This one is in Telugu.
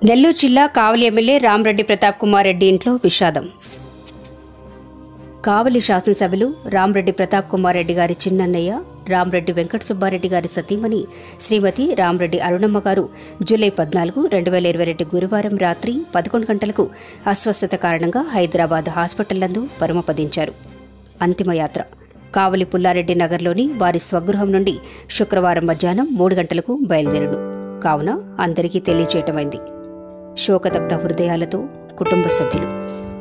నెల్లూరు జిల్లా కావలి ఎమ్మెల్యే రామరెడ్డి ప్రతాప్ కుమార్ రెడ్డి ఇంట్లో విషాదం కావలి శాసనసభ్యులు రామరెడ్డి ప్రతాప్ కుమార్ రెడ్డి గారి చిన్నన్నయ్య రామరెడ్డి వెంకట సుబ్బారెడ్డి గారి సతీమణి శ్రీమతి రామరెడ్డి అరుణమ్మ గారు జూలై పద్నాలుగు రెండు వేల ఇరవై రెండు గురువారం రాత్రి పదకొండు గంటలకు అస్వస్థత కారణంగా హైదరాబాద్ హాస్పిటల్ నందు పరమపదించారు అంతిమయాత్ర కావలి పుల్లారెడ్డి నగర్లోని వారి స్వగృహం నుండి శుక్రవారం మధ్యాహ్నం మూడు గంటలకు బయలుదేరును కావున అందరికీ తెలియచేయటమైంది శోకతప్త హృదయాలతో కుటుంబ సభ్యులు